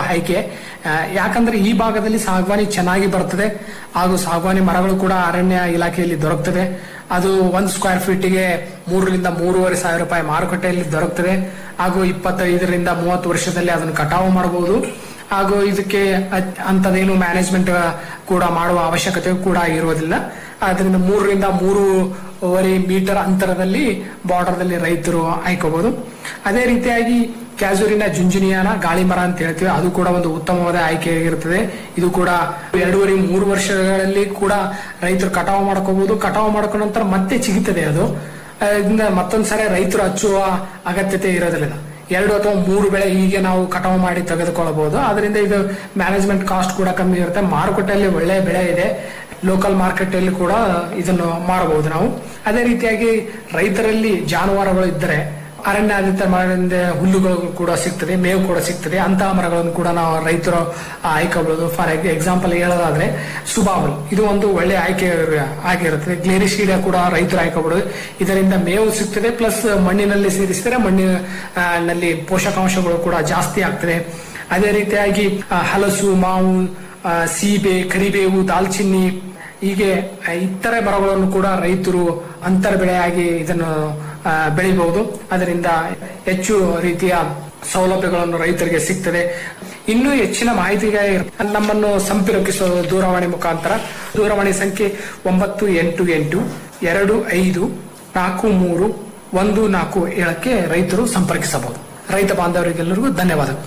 ಆಯ್ಕೆ ಆ, ಯಾಕಂದ್ರೆ ಈ ಭಾಗದಲ್ಲಿ ಸಾಗವಾನಿ ಚೆನ್ನಾಗಿ ಬರ್ತದೆ ಹಾಗೂ ಸಾಗವಾನಿ ಮರಗಳು ಕೂಡ ಅರಣ್ಯ ಇಲಾಖೆಯಲ್ಲಿ ದೊರಕ್ತದೆ ಅದು ಒಂದು ಸ್ಕ್ವೇರ್ ಫೀಟ್ಗೆ ಮೂರರಿಂದ ಮೂರುವರೆ ಸಾವಿರ ರೂಪಾಯಿ ಮಾರುಕಟ್ಟೆಯಲ್ಲಿ ದೊರಕ್ತದೆ ಹಾಗೂ ಇಪ್ಪತ್ತೈದರಿಂದ ಮೂವತ್ತು ವರ್ಷದಲ್ಲಿ ಅದನ್ನು ಕಟಾವು ಮಾಡಬಹುದು ಹಾಗೂ ಇದಕ್ಕೆ ಅ- ಅಂಥದ್ದೇನು ಮ್ಯಾನೇಜ್ಮೆಂಟ್ ಕೂಡ ಮಾಡುವ ಅವಶ್ಯಕತೆ ಕೂಡ ಇರುವುದಿಲ್ಲ ಅದರಿಂದ ಮೂರರಿಂದ ಮೂರುವರೆ ಮೀಟರ್ ಅಂತರದಲ್ಲಿ ಬಾರ್ಡರ್ದಲ್ಲಿ ರೈತರು ಆಯ್ಕೋಬಹುದು ಅದೇ ರೀತಿಯಾಗಿ ಕ್ಯಾಸೂರಿನ ಜುಂಜುನಿಯಾನ ಗಾಳಿ ಮರ ಅಂತ ಹೇಳ್ತೀವಿ ಅದು ಕೂಡ ಒಂದು ಉತ್ತಮವಾದ ಆಯ್ಕೆ ಇರುತ್ತದೆ ಇದು ಕೂಡ ಎರಡೂವರೆ ಮೂರು ವರ್ಷಗಳಲ್ಲಿ ಕೂಡ ರೈತರು ಕಟಾವು ಮಾಡ್ಕೋಬಹುದು ಕಟಾವು ಮಾಡ್ಕೊಂಡ ನಂತರ ಮತ್ತೆ ಚಿಗುತ್ತದೆ ಅದು ಅದರಿಂದ ಮತ್ತೊಂದ್ಸರಿ ರೈತರು ಹಚ್ಚುವ ಅಗತ್ಯತೆ ಇರೋದಿಲ್ಲ ಎರಡು ಅಥವಾ ಮೂರು ಬೆಳೆ ಹೀಗೆ ನಾವು ಕಟಾವು ಮಾಡಿ ತೆಗೆದುಕೊಳ್ಳಬಹುದು ಅದರಿಂದ ಇದು ಮ್ಯಾನೇಜ್ಮೆಂಟ್ ಕಾಸ್ಟ್ ಕೂಡ ಕಮ್ಮಿ ಇರುತ್ತೆ ಮಾರುಕಟ್ಟೆಯಲ್ಲಿ ಒಳ್ಳೆಯ ಬೆಳೆ ಇದೆ ಲೋಕಲ್ ಮಾರ್ಕೆಟ್ ಅಲ್ಲಿ ಕೂಡ ಇದನ್ನು ಮಾರಬಹುದು ನಾವು ಅದೇ ರೀತಿಯಾಗಿ ರೈತರಲ್ಲಿ ಜಾನುವಾರುಗಳು ಇದ್ದರೆ ಅರಣ್ಯಾದಿತ ಮರದಿಂದ ಹುಲ್ಲುಗಳು ಕೂಡ ಸಿಗ್ತದೆ ಮೇವು ಕೂಡ ಸಿಗ್ತದೆ ಅಂತಹ ಮರಗಳನ್ನು ಕೂಡ ನಾವು ರೈತರು ಆಯ್ಕೋಬಹುದು ಫಾರ್ ಎಕ್ಸಾಂಪಲ್ ಹೇಳೋದಾದ್ರೆ ಸುಬಾಬಲ್ ಇದು ಒಂದು ಒಳ್ಳೆ ಆಯ್ಕೆ ಆಗಿರುತ್ತದೆ ಗ್ಲೇರಿಶೀಡ ಕೂಡ ರೈತರು ಆಯ್ಕೋಬಹುದು ಇದರಿಂದ ಮೇವು ಸಿಗ್ತದೆ ಪ್ಲಸ್ ಮಣ್ಣಿನಲ್ಲಿ ಸೇರಿಸಿದರೆ ಮಣ್ಣಿನಲ್ಲಿ ಪೋಷಕಾಂಶಗಳು ಕೂಡ ಜಾಸ್ತಿ ಆಗ್ತದೆ ಅದೇ ರೀತಿಯಾಗಿ ಆ, ಹಲಸು ಮಾವು ಆ, ಸೀಬೆ ಕರಿಬೇವು ದಾಲ್ಚಿನ್ನಿ ಹೀಗೆ ಆ, ಇತರೆ ಮರಗಳನ್ನು ಕೂಡ ರೈತರು ಅಂತರ ಬೆಳೆಯಾಗಿ ಇದನ್ನು ಆ, ಬೆಳಿಬಹುದು ಅದರಿಂದ ಹೆಚ್ಚು ರೀತಿಯ ಸೌಲಭ್ಯಗಳನ್ನು ರೈತರಿಗೆ ಸಿಗ್ತದೆ ಇನ್ನೂ ಹೆಚ್ಚಿನ ಮಾಹಿತಿಗೆ ನಮ್ಮನ್ನು ಸಂಪರ್ಕಿಸುವ ದೂರವಾಣಿ ಮುಖಾಂತರ ದೂರವಾಣಿ ಸಂಖ್ಯೆ ಒಂಬತ್ತು ಎಂಟು ಎಂಟು ಎರಡು ಐದು ನಾಲ್ಕು ಮೂರು ಒಂದು ನಾಲ್ಕು ಏಳಕ್ಕೆ ರೈತರು ಸಂಪರ್ಕಿಸಬಹುದು ರೈತ ಬಾಂಧವರಿಗೆಲ್ಲರಿಗೂ ಧನ್ಯವಾದಗಳು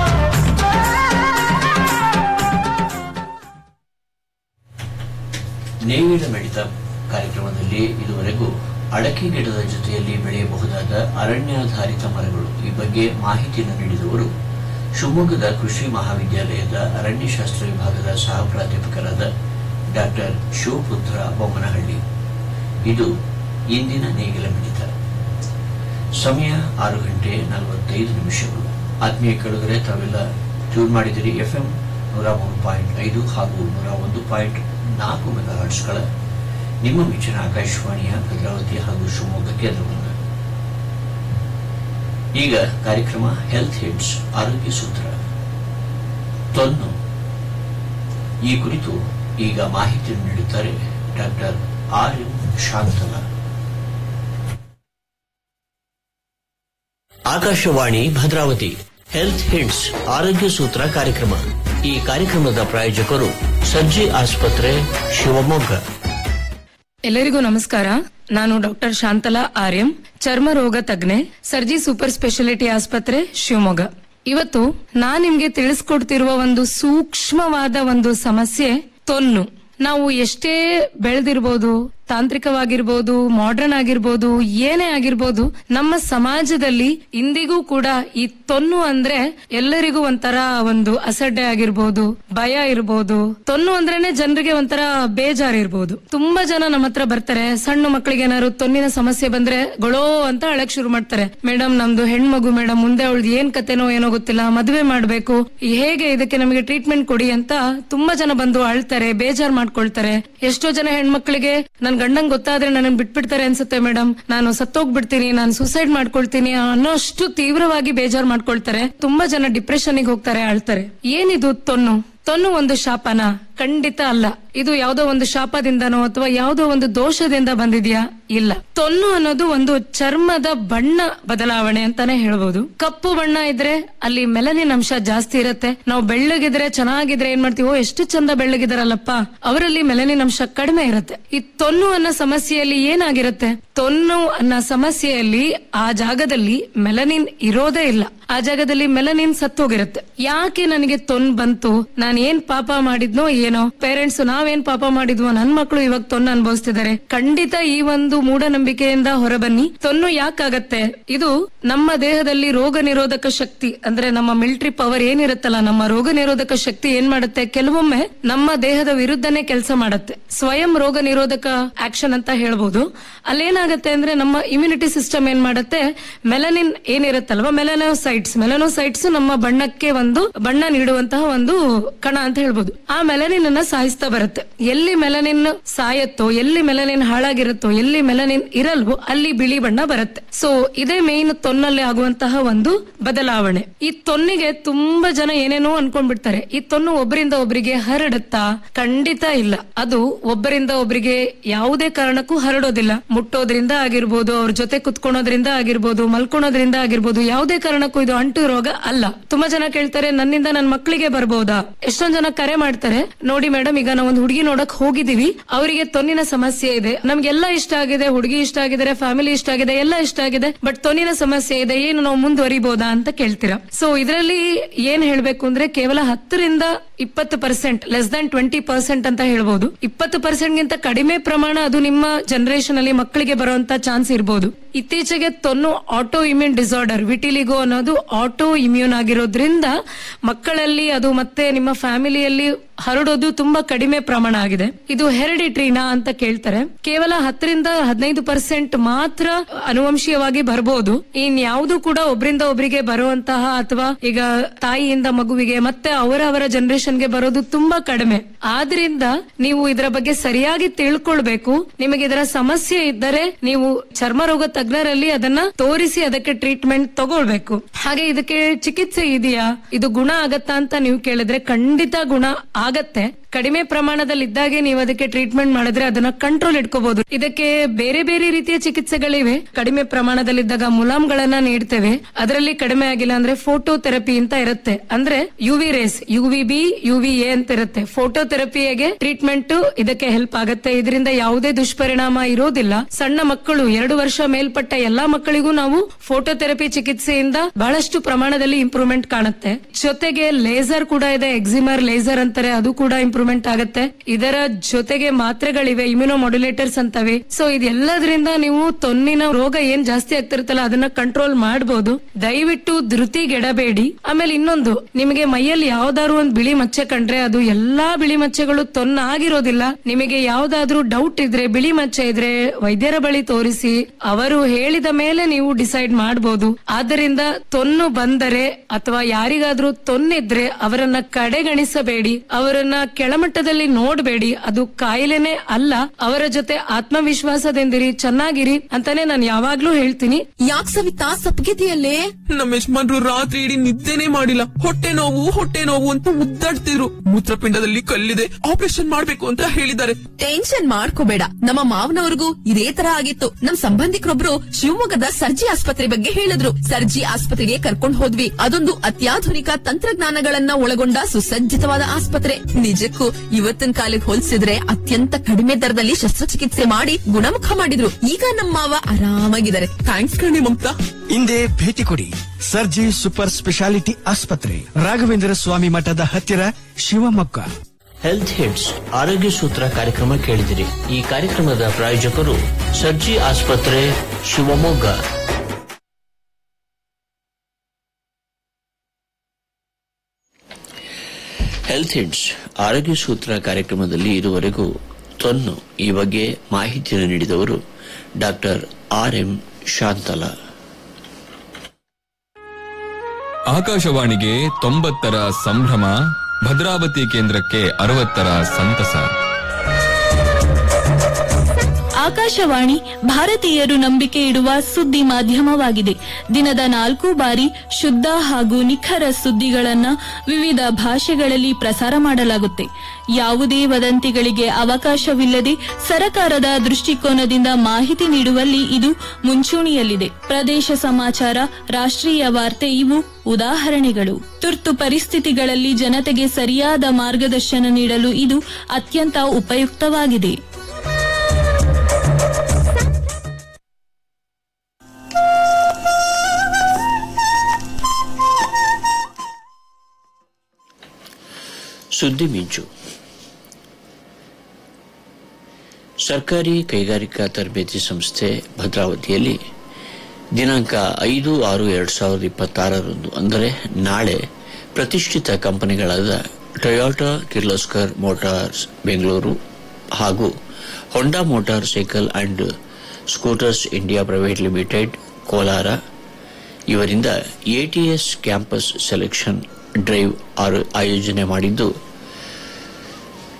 ನೇಗಿಲ ಮೆಡಿತ ಕಾರ್ಯಕ್ರಮದಲ್ಲಿ ಇದುವರೆಗೂ ಅಡಕೆ ಗಿಡದ ಜೊತೆಯಲ್ಲಿ ಬೆಳೆಯಬಹುದಾದ ಅರಣ್ಯಾಧಾರಿತ ಮರಗಳು ಈ ಬಗ್ಗೆ ಮಾಹಿತಿಯನ್ನು ನೀಡಿದವರು ಶಿವಮೊಗ್ಗದ ಕೃಷಿ ಮಹಾವಿದ್ಯಾಲಯದ ಅರಣ್ಯಶಾಸ್ತ್ರ ವಿಭಾಗದ ಸಹ ಪ್ರಾಧ್ಯಾಪಕರಾದ ಡಾಕ್ಟರ್ ಶಿವಪುತ್ರ ಬೊಮ್ಮನಹಳ್ಳಿ ಇದು ಇಂದಿನ ನೇಗಿಲ ಮಿಡಿತ ಸಮಯ ಆರು ಗಂಟೆ ನಲವತ್ತೈದು ನಿಮಿಷಗಳು ಆತ್ಮೀಯ ಕೆಳಗರೆ ತಾವೆಲ್ಲ ಟ್ಯೂನ್ ಮಾಡಿದಿರಿ ಎಫ್ಎಂ ನೂರ ಮೂರು ಪಾಯಿಂಟ್ ಐದು ಹಾಗೂ ನೂರ ಒಂದು ಪಾಯಿಂಟ್ ನಾಲ್ಕು ಮೆಗಾ ಹರ್ಟ್ಸ್ಗಳ ನಿಮ್ಮ ಮೆಚ್ಚಿನ ಆಕಾಶವಾಣಿಯ ಭದ್ರಾವತಿ ಹಾಗೂ ಶಿವಮೊಗ್ಗ ಕೇಂದ್ರವನ್ನು ಈಗ ಕಾರ್ಯಕ್ರಮ ಹೆಲ್ತ್ ಹಿಟ್ಸ್ ಆರೋಗ್ಯ ಸೂತ್ರ ತೊನ್ನು ಈ ಕುರಿತು ಈಗ ಮಾಹಿತಿಯನ್ನು ನೀಡುತ್ತಾರೆ doctor R M Shantala Akashvani Bhadravathi health hints ಆರೋಗ್ಯ ಸೂತ್ರ ಕಾರ್ಯಕ್ರಮ ಈ ಕಾರ್ಯಕ್ರಮದ ಪ್ರಾಯೋಜಕರು ಸರ್ಜಿ ಆಸ್ಪತ್ರೆ ಶಿವಮೊಗ್ಗ ಎಲ್ಲರಿಗೂ ನಮಸ್ಕಾರ ನಾನು ಡಾಕ್ಟರ್ ಶಾಂತಲಾ ಆರ್ಯಂ ಚರ್ಮ ರೋಗ ತಜ್ಞೆ ಸರ್ಜಿ ಸೂಪರ್ ಸ್ಪೆಷಾಲಿಟಿ ಆಸ್ಪತ್ರೆ ಶಿವಮೊಗ್ಗ ಇವತ್ತು ನಾನ್ ನಿಮ್ಗೆ ತಿಳಿಸ್ಕೊಡ್ತಿರುವ ಒಂದು ಸೂಕ್ಷ್ಮವಾದ ಒಂದು ಸಮಸ್ಯೆ ತೊನ್ನು ನಾವು ಎಷ್ಟೇ ಬೆಳೆದಿರ್ಬೋದು ತಾಂತ್ರಿಕವಾಗಿರ್ಬೋದು ಮಾಡರ್ನ್ ಆಗಿರ್ಬೋದು ಏನೇ ಆಗಿರ್ಬೋದು ನಮ್ಮ ಸಮಾಜದಲ್ಲಿ ಇಂದಿಗೂ ಕೂಡ ಈ ತೊನ್ನು ಅಂದ್ರೆ ಎಲ್ಲರಿಗೂ ಒಂಥರ ಒಂದು ಅಸಡ್ಡೆ ಆಗಿರ್ಬೋದು ಭಯ ಇರ್ಬೋದು ತೊನ್ನು ಅಂದ್ರೇನೆ ಜನರಿಗೆ ಒಂಥರ ಬೇಜಾರ್ ಇರ್ಬೋದು ತುಂಬಾ ಜನ ನಮ್ಮ ಹತ್ರ ಬರ್ತಾರೆ ಸಣ್ಣ ಮಕ್ಕಳಿಗೆ ಏನಾದ್ರು ತೊನ್ನಿನ ಸಮಸ್ಯೆ ಬಂದ್ರೆ ಗೊಳೋ ಅಂತ ಅಳಕ್ ಶುರು ಮಾಡ್ತಾರೆ ಮೇಡಮ್ ನಮ್ದು ಹೆಣ್ಮಗು ಮೇಡಮ್ ಮುಂದೆ ಅವಳ್ದು ಏನ್ ಕತೆನೋ ಏನೋ ಗೊತ್ತಿಲ್ಲ ಮದುವೆ ಮಾಡ್ಬೇಕು ಹೇಗೆ ಇದಕ್ಕೆ ನಮಗೆ ಟ್ರೀಟ್ಮೆಂಟ್ ಕೊಡಿ ಅಂತ ತುಂಬಾ ಜನ ಬಂದು ಅಳ್ತಾರೆ ಬೇಜಾರ್ ಮಾಡ್ಕೊಳ್ತಾರೆ ಎಷ್ಟೋ ಜನ ಹೆಣ್ಮಕ್ಳಿಗೆ ನನ್ ಗಂಡಂಗ್ ಗೊತ್ತಾದ್ರೆ ನನ್ನ ಬಿಟ್ಬಿಡ್ತಾರೆ ಅನ್ಸುತ್ತೆ ಮೇಡಮ್ ನಾನು ಸತ್ತೋಗ್ಬಿಡ್ತೀನಿ ನಾನು ಸೂಸೈಡ್ ಮಾಡ್ಕೊಳ್ತೀನಿ ಅನ್ನೋಷ್ಟು ತೀವ್ರವಾಗಿ ಬೇಜಾರ್ ಮಾಡ್ಕೊಳ್ತಾರೆ ತುಂಬಾ ಜನ ಡಿಪ್ರೆಷನ್ ಹೋಗ್ತಾರೆ ಅಳ್ತಾರೆ ಏನಿದು ತೊನ್ನು ತೊನ್ನು ಒಂದು ಶಾಪನ ಖಂಡಿತ ಅಲ್ಲ ಇದು ಯಾವುದೋ ಒಂದು ಶಾಪದಿಂದನೋ ಅಥವಾ ಯಾವುದೋ ಒಂದು ದೋಷದಿಂದ ಬಂದಿದ್ಯಾ ಇಲ್ಲ ತೊನ್ನು ಅನ್ನೋದು ಒಂದು ಚರ್ಮದ ಬಣ್ಣ ಬದಲಾವಣೆ ಅಂತಾನೆ ಹೇಳ್ಬೋದು ಕಪ್ಪು ಬಣ್ಣ ಇದ್ರೆ ಅಲ್ಲಿ ಮೆಲನಿನ್ ಅಂಶ ಜಾಸ್ತಿ ಇರುತ್ತೆ ನಾವು ಬೆಳ್ಳಗಿದ್ರೆ ಚೆನ್ನಾಗಿದ್ರೆ ಏನ್ ಮಾಡ್ತೀವಿ ಓ ಎಷ್ಟು ಚಂದ ಬೆಳ್ಳಗಿದಾರಲ್ಲಪ್ಪ ಅವರಲ್ಲಿ ಮೆಲನಿನ್ ಅಂಶ ಕಡಿಮೆ ಇರುತ್ತೆ ಈ ತೊನ್ನು ಅನ್ನೋ ಸಮಸ್ಯೆಯಲ್ಲಿ ಏನಾಗಿರುತ್ತೆ ತೊನ್ನು ಅನ್ನೋ ಸಮಸ್ಯೆಯಲ್ಲಿ ಆ ಜಾಗದಲ್ಲಿ ಮೆಲನಿನ್ ಇರೋದೇ ಇಲ್ಲ ಆ ಜಾಗದಲ್ಲಿ ಮೆಲನಿನ್ ಸತ್ತೋಗಿರುತ್ತೆ ಯಾಕೆ ನನಗೆ ತೊನ್ ಬಂತು ನಾನು ಏನ್ ಪಾಪ ಮಾಡಿದ್ನೋ ಏನೋ ಪೇರೆಂಟ್ಸ್ ನಾವೇನ್ ಪಾಪ ಮಾಡಿದ್ವೋ ನನ್ ಮಕ್ಕಳು ಇವಾಗ ತೊನ್ನು ಅನುಭವಿಸ್ತಿದ್ದಾರೆ ಖಂಡಿತ ಈ ಒಂದು ಮೂಢನಂಬಿಕೆಯಿಂದ ಹೊರಬನ್ನಿ ತೊನ್ನು ಯಾಕಾಗತ್ತೆ ಇದು ನಮ್ಮ ದೇಹದಲ್ಲಿ ರೋಗ ನಿರೋಧಕ ಶಕ್ತಿ ಅಂದ್ರೆ ನಮ್ಮ ಮಿಲಿಟರಿ ಪವರ್ ಏನಿರುತ್ತಲ್ಲ ನಮ್ಮ ರೋಗ ನಿರೋಧಕ ಶಕ್ತಿ ಏನ್ ಮಾಡುತ್ತೆ ಕೆಲವೊಮ್ಮೆ ನಮ್ಮ ದೇಹದ ವಿರುದ್ಧನೇ ಕೆಲಸ ಮಾಡುತ್ತೆ ಸ್ವಯಂ ರೋಗ ನಿರೋಧಕ ಆಕ್ಷನ್ ಅಂತ ಹೇಳ್ಬೋದು ಅಲ್ಲೇನಾಗತ್ತೆ ಅಂದ್ರೆ ನಮ್ಮ ಇಮ್ಯುನಿಟಿ ಸಿಸ್ಟಮ್ ಏನ್ ಮಾಡುತ್ತೆ ಮೆಲನಿನ್ ಏನಿರುತ್ತಲ್ವಾ ಮೆಲನೋಸೈಟ್ಸ್ ಮೆಲನೋಸೈಟ್ಸ್ ನಮ್ಮ ಬಣ್ಣಕ್ಕೆ ಒಂದು ಬಣ್ಣ ನೀಡುವಂತಹ ಒಂದು ಕಣ ಅಂತ ಹೇಳ್ಬೋದು ಆ ಮೆಲನಿನ್ ಮೆಲನಿನ್ ಸಾಯಿಸ್ತಾ ಬರುತ್ತೆ ಎಲ್ಲಿ ಮೆಲನಿನ್ ಸಾಯತ್ತೋ ಎಲ್ಲಿ ಮೆಲನಿನ್ ಹಾಳಾಗಿರುತ್ತೋ ಎಲ್ಲಿ ಮೆಲನಿನ್ ಇರಲ್ವೋ ಅಲ್ಲಿ ಬಿಳಿ ಬಣ್ಣ ಬರುತ್ತೆ ಸೊ ಇದೇ ಮೇನ್ ತೊನ್ನಲ್ಲಿ ಆಗುವಂತಹ ಒಂದು ಬದಲಾವಣೆ ಈ ತೊನ್ನಿಗೆ ತುಂಬಾ ಜನ ಏನೇನೋ ಅನ್ಕೊಂಡ್ಬಿಡ್ತಾರೆ ಈ ತೊನ್ನು ಒಬ್ಬರಿಂದ ಒಬ್ಬರಿಗೆ ಹರಡುತ್ತಾ ಖಂಡಿತ ಇಲ್ಲ ಅದು ಒಬ್ಬರಿಂದ ಒಬ್ಬರಿಗೆ ಯಾವುದೇ ಕಾರಣಕ್ಕೂ ಹರಡೋದಿಲ್ಲ ಮುಟ್ಟೋದ್ರಿಂದ ಆಗಿರ್ಬೋದು ಅವ್ರ ಜೊತೆ ಕುತ್ಕೊಳೋದ್ರಿಂದ ಆಗಿರ್ಬೋದು ಮಲ್ಕೊಳೋದ್ರಿಂದ ಆಗಿರ್ಬೋದು ಯಾವುದೇ ಕಾರಣಕ್ಕೂ ಇದು ಅಂಟು ರೋಗ ಅಲ್ಲ ತುಂಬಾ ಜನ ಕೇಳ್ತಾರೆ ನನ್ನಿಂದ ನನ್ನ ಮಕ್ಕಳಿಗೆ ಬರ್ಬೋದಾ ಎಷ್ಟೊಂದ್ ಜನ ಕರೆ ಮಾಡ್ತಾರೆ ನೋಡಿ ಮೇಡಮ್ ಈಗ ನಾವು ಒಂದು ಹುಡುಗಿ ನೋಡಕ್ ಹೋಗಿದೀವಿ ಅವರಿಗೆ ತೊನ್ನಿನ ಸಮಸ್ಯೆ ಇದೆ ನಮ್ಗೆಲ್ಲ ಇಷ್ಟ ಆಗಿದೆ ಹುಡುಗಿ ಇಷ್ಟ ಆಗಿದ್ದಾರೆ ಫ್ಯಾಮಿಲಿ ಇಷ್ಟ ಆಗಿದೆ ಎಲ್ಲ ಇಷ್ಟ ಆಗಿದೆ ಬಟ್ ತೊನ್ನಿನ ಸಮಸ್ಯೆ ಇದೆ ಏನು ನಾವು ಮುಂದುವರಿಬಹುದಾ ಅಂತ ಕೇಳ್ತೀರಾ ಸೊ ಇದರಲ್ಲಿ ಏನ್ ಹೇಳ್ಬೇಕು ಅಂದ್ರೆ ಕೇವಲ ಹತ್ತರಿಂದ ಇಪ್ಪತ್ತು percent less than twenty percent ಅಂತ ಹೇಳ್ಬೋದು ಇಪ್ಪತ್ತು ಪರ್ಸೆಂಟ್ ಗಿಂತ ಕಡಿಮೆ ಪ್ರಮಾಣ ಅದು ನಿಮ್ಮ ಜನರೇಷನ್ ಅಲ್ಲಿ ಮಕ್ಕಳಿಗೆ ಬರುವಂತ ಚಾನ್ಸ್ ಇರಬಹುದು ಇತ್ತೀಚೆಗೆ ತೊನ್ನು ಆಟೋ ಇಮ್ಯೂನ್ ಡಿಸಾರ್ಡರ್ ವಿಟಿಲಿಗೋ ಅನ್ನೋದು ಆಟೋ ಇಮ್ಯೂನ್ ಆಗಿರೋದ್ರಿಂದ ಮಕ್ಕಳಲ್ಲಿ ಅದು ಮತ್ತೆ ನಿಮ್ಮ ಫ್ಯಾಮಿಲಿಯಲ್ಲಿ ಹರಡೋದು ತುಂಬಾ ಕಡಿಮೆ ಪ್ರಮಾಣ ಆಗಿದೆ ಇದು ಹೆರಿಡಿಟ್ರಿನಾ ಅಂತ ಕೇಳ್ತಾರೆ ಕೇವಲ ಹತ್ತರಿಂದ ಹದಿನೈದು ಪರ್ಸೆಂಟ್ ಮಾತ್ರ ಅನುವಂಶೀಯವಾಗಿ ಬರಬಹುದು ಇನ್ ಯಾವುದು ಕೂಡ ಒಬ್ರಿಂದ ಒಬ್ರಿಗೆ ಬರುವಂತಹ ಅಥವಾ ಈಗ ತಾಯಿಯಿಂದ ಮಗುವಿಗೆ ಮತ್ತೆ ಅವರ ಅವರ ಜನರೇಷನ್ಗೆ ಬರೋದು ತುಂಬಾ ಕಡಿಮೆ ಆದ್ರಿಂದ ನೀವು ಇದರ ಬಗ್ಗೆ ಸರಿಯಾಗಿ ತಿಳ್ಕೊಳ್ಬೇಕು ನಿಮಗೆ ಇದರ ಸಮಸ್ಯೆ ಇದ್ದರೆ ನೀವು ಚರ್ಮ ರೋಗ ತಜ್ಞರಲ್ಲಿ ಅದನ್ನ ತೋರಿಸಿ ಅದಕ್ಕೆ ಟ್ರೀಟ್ಮೆಂಟ್ ತಗೊಳ್ಬೇಕು ಹಾಗೆ ಇದಕ್ಕೆ ಚಿಕಿತ್ಸೆ ಇದೆಯಾ ಇದು ಗುಣ ಆಗತ್ತಾ ಅಂತ ನೀವು ಕೇಳಿದ್ರೆ ಖಂಡಿತ ಗುಣ ಆಗತ್ತೆ ಕಡಿಮೆ ಪ್ರಮಾಣದಲ್ಲಿ ಇದ್ದಾಗೆ ನೀವು ಅದಕ್ಕೆ ಟ್ರೀಟ್ಮೆಂಟ್ ಮಾಡಿದ್ರೆ ಅದನ್ನ ಕಂಟ್ರೋಲ್ ಇಟ್ಕೋಬಹುದು ಇದಕ್ಕೆ ಬೇರೆ ಬೇರೆ ರೀತಿಯ ಚಿಕಿತ್ಸೆಗಳಿವೆ ಕಡಿಮೆ ಪ್ರಮಾಣದಲ್ಲಿದ್ದಾಗ ಮುಲಾಮ್ಗಳನ್ನ ನೀಡ್ತೇವೆ ಅದರಲ್ಲಿ ಕಡಿಮೆ ಆಗಿಲ್ಲ ಅಂದ್ರೆ ಫೋಟೋ ಥೆರಪಿ ಅಂತ ಇರುತ್ತೆ ಅಂದ್ರೆ U V rays U V B U V A ಅಂತ ಇರುತ್ತೆ ಫೋಟೋ ಥೆರಪಿಗೆ ಟ್ರೀಟ್ಮೆಂಟ್ ಇದಕ್ಕೆ ಹೆಲ್ಪ್ ಆಗುತ್ತೆ ಇದರಿಂದ ಯಾವುದೇ ದುಷ್ಪರಿಣಾಮ ಇರೋದಿಲ್ಲ ಸಣ್ಣ ಮಕ್ಕಳು ಎರಡು ವರ್ಷ ಮೇಲ್ಪಟ್ಟ ಎಲ್ಲಾ ಮಕ್ಕಳಿಗೂ ನಾವು ಫೋಟೋ ಥೆರಪಿ ಚಿಕಿತ್ಸೆಯಿಂದ ಬಹಳಷ್ಟು ಪ್ರಮಾಣದಲ್ಲಿ ಇಂಪ್ರೂವ್ಮೆಂಟ್ ಕಾಣುತ್ತೆ ಜೊತೆಗೆ ಲೇಸರ್ ಕೂಡ ಇದೆ ಎಕ್ಸಿಮರ್ ಲೇಸರ್ ಅಂತಾರೆ ಅದು ಕೂಡ ಇಂಪ್ರೂವ್ಮೆಂಟ್ ಆಗುತ್ತೆ ಇದರ ಜೊತೆಗೆ ಮಾತ್ರೆಗಳಿವೆ ಇಮ್ಯುನೋ ಮಾಡ್ಯುಲೇಟರ್ಸ್ ಅಂತವೆ ಸೊ ಇದೆಲ್ಲದರಿಂದ ನೀವು ತೊನ್ನಿನ ರೋಗ ಏನ್ ಜಾಸ್ತಿ ಆಗ್ತಿರುತ್ತಲ್ಲ ಅದನ್ನ ಕಂಟ್ರೋಲ್ ಮಾಡಬಹುದು ದಯವಿಟ್ಟು ಧೃತಿಗೆಡಬೇಡಿ ಆಮೇಲೆ ಇನ್ನೊಂದು ನಿಮಗೆ ಮೈಯಲ್ಲಿ ಯಾವ್ದಾದ್ರು ಒಂದು ಬಿಳಿ ಮಚ್ಚೆ ಕಂಡ್ರೆ ಅದು ಎಲ್ಲಾ ಬಿಳಿ ಮಚ್ಚೆಗಳು ತೊನ್ನಾಗಿರೋದಿಲ್ಲ ನಿಮಗೆ ಯಾವ್ದಾದ್ರೂ ಡೌಟ್ ಇದ್ರೆ ಬಿಳಿ ಮಚ್ಚೆ ಇದ್ರೆ ವೈದ್ಯರ ಬಳಿ ತೋರಿಸಿ ಅವರು ಹೇಳಿದ ಮೇಲೆ ನೀವು ಡಿಸೈಡ್ ಮಾಡಬಹುದು ಆದ್ದರಿಂದ ತೊನ್ನು ಬಂದರೆ ಅಥವಾ ಯಾರಿಗಾದ್ರೂ ತೊನ್ನಿದ್ರೆ ಅವರನ್ನ ಕಡೆಗಣಿಸಬೇಡಿ ಅವರನ್ನ ಕೆಳಮಟ್ಟದಲ್ಲಿ ನೋಡಬೇಡಿ ಅದು ಕಾಯಿಲೆನೇ ಅಲ್ಲ ಅವರ ಜೊತೆ ಆತ್ಮವಿಶ್ವಾಸದಿಂದಿರಿ ಚೆನ್ನಾಗಿರಿ ಅಂತಾನೆ ನಾನು ಯಾವಾಗ್ಲೂ ಹೇಳ್ತೀನಿ ಯಾಕ್ ಸವಿತಾ ಸಪ್ಗೆದಿಯಲ್ಲೇ ನಮ್ಮ ಯಜಮಾನ್ರು ರಾತ್ರಿ ಇಡೀ ನಿದ್ದೆನೆ ಮಾಡಿಲ್ಲ ಹೊಟ್ಟೆ ನೋವು ಹೊಟ್ಟೆ ನೋವು ಅಂತ ಮುದ್ದಾಡ್ತಿದ್ರು ಮೂತ್ರಪಿಂಡದಲ್ಲಿ ಕಲ್ಲಿದೆ ಆಪರೇಷನ್ ಮಾಡ್ಬೇಕು ಅಂತ ಹೇಳಿದ್ದಾರೆ ಟೆನ್ಷನ್ ಮಾಡ್ಕೋಬೇಡ ನಮ್ಮ ಮಾವನವ್ರಿಗೂ ಇದೇ ತರ ಆಗಿತ್ತು ನಮ್ ಸಂಬಂಧಿಕರೊಬ್ರು ಶಿವಮೊಗ್ಗದ ಸರ್ಜಿ ಆಸ್ಪತ್ರೆ ಬಗ್ಗೆ ಹೇಳಿದ್ರು ಸರ್ಜಿ ಆಸ್ಪತ್ರೆಗೆ ಕರ್ಕೊಂಡ್ ಹೋದ್ವಿ ಅದೊಂದು ಅತ್ಯಾಧುನಿಕ ತಂತ್ರಜ್ಞಾನಗಳನ್ನ ಒಳಗೊಂಡ ಸುಸಜ್ಜಿತವಾದ ಆಸ್ಪತ್ರೆ ನಿಜಕ್ಕೂ ಇವತ್ತಿನ ಕಾಲಕ್ಕೆ ಹೋಲಿಸಿದ್ರೆ ಅತ್ಯಂತ ಕಡಿಮೆ ದರದಲ್ಲಿ ಶಸ್ತ್ರಚಿಕಿತ್ಸೆ ಮಾಡಿ ಗುಣಮುಖ ಮಾಡಿದ್ರು ಈಗ ನಮ್ಮ ಮಾವ ಆರಾಮಾಗಿದ್ದಾರೆ ಥ್ಯಾಂಕ್ಸ್ ಕಣೆ ಮಮತಾ ಹಿಂದೆ ಭೇಟಿ ಕೊಡಿ ಸರ್ಜಿ ಸೂಪರ್ ಸ್ಪೆಷಾಲಿಟಿ ಆಸ್ಪತ್ರೆ ರಾಘವೇಂದ್ರ ಸ್ವಾಮಿ ಮಠದ ಹತ್ತಿರ ಶಿವಮೊಗ್ಗ ಹೆಲ್ತ್ ಹಿಟ್ಸ್ ಆರೋಗ್ಯ ಸೂತ್ರ ಕಾರ್ಯಕ್ರಮ ಕೇಳಿದಿರಿ ಈ ಕಾರ್ಯಕ್ರಮದ ಪ್ರಾಯೋಜಕರು ಸರ್ಜಿ ಆಸ್ಪತ್ರೆ ಶಿವಮೊಗ್ಗ ಹೆಲ್ತ್ ಹಿಟ್ಸ್ ಆರೋಗ್ಯ ಸೂತ್ರ ಕಾರ್ಯಕ್ರಮದಲ್ಲಿ ಇದುವರೆಗೂ ತೊನ್ನು ಈ ಬಗ್ಗೆ ಮಾಹಿತಿಯನ್ನು ನೀಡಿದವರು ಡಾಕ್ಟರ್ ಆರ್ ಎಂ ಶಾಂತಲಾ ಆಕಾಶವಾಣಿಗೆ ತೊಂಬತ್ತರ ಸಂಭ್ರಮ ಭದ್ರಾವತಿ ಕೇಂದ್ರಕ್ಕೆ ಅರವತ್ತರ ಸಂತಸ ಆಕಾಶವಾಣಿ ಭಾರತೀಯರು ನಂಬಿಕೆ ಇಡುವ ಸುದ್ದಿ ಮಾಧ್ಯಮವಾಗಿದೆ ದಿನದ ನಾಲ್ಕು ಬಾರಿ ಶುದ್ಧ ಹಾಗೂ ನಿಖರ ಸುದ್ದಿಗಳನ್ನ ವಿವಿಧ ಭಾಷೆಗಳಲ್ಲಿ ಪ್ರಸಾರ ಮಾಡಲಾಗುತ್ತೆ ಯಾವುದೇ ವದಂತಿಗಳಿಗೆ ಅವಕಾಶವಿಲ್ಲದೆ ಸರಕಾರದ ದೃಷ್ಟಿಕೋನದಿಂದ ಮಾಹಿತಿ ನೀಡುವಲ್ಲಿ ಇದು ಮುಂಚೂಣಿಯಲ್ಲಿದೆ ಪ್ರದೇಶ ಸಮಾಚಾರ ರಾಷ್ಟ್ರೀಯ ವಾರ್ತೆ ಇವು ಉದಾಹರಣೆಗಳು ತುರ್ತು ಪರಿಸ್ಥಿತಿಗಳಲ್ಲಿ ಜನತೆಗೆ ಸರಿಯಾದ ಮಾರ್ಗದರ್ಶನ ನೀಡಲು ಇದು ಅತ್ಯಂತ ಉಪಯುಕ್ತವಾಗಿದೆ ಸುದ್ದಿ ಮಿಂಚು ಸರ್ಕಾರಿ ಕೈಗಾರಿಕಾ ತರಬೇತಿ ಸಂಸ್ಥೆ ಭದ್ರಾವತಿಯಲ್ಲಿ ದಿನಾಂಕ ಐದು ಆರು ಎರಡ್ ಸಾವಿರದ ಇಪ್ಪತ್ತಾರರಂದು ಅಂದರೆ ನಾಳೆ ಪ್ರತಿಷ್ಠಿತ ಕಂಪನಿಗಳಾದ ಟೊಯೋಟಾ ಕಿರ್ಲೋಸ್ಕರ್ ಮೋಟಾರ್ಸ್ ಬೆಂಗಳೂರು ಹಾಗೂ Honda motorcycle and scooters India private limited Kolar ಇವರಿಂದ ಎಟಿಎಸ್ ಕ್ಯಾಂಪಸ್ ಸೆಲೆಕ್ಷನ್ ಡ್ರೈವ್ ಆರು- ಆಯೋಜನೆ ಮಾಡಿದ್ದು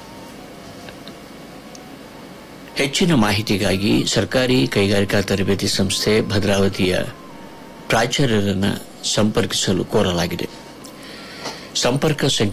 ಹೆಚ್ಚಿನ ಮಾಹಿತಿಗಾಗಿ ಸರ್ಕಾರಿ ಕೈಗಾರಿಕಾ ತರಬೇತಿ ಸಂಸ್ಥೆ ಭದ್ರಾವತಿಯ ಪ್ರಾಚಾರ್ಯರನ್ನು ಸಂಪರ್ಕಿಸಲು ಕೋರಲಾಗಿದೆ ಸಂಪರ್ಕ ಸಂಖ್ಯೆ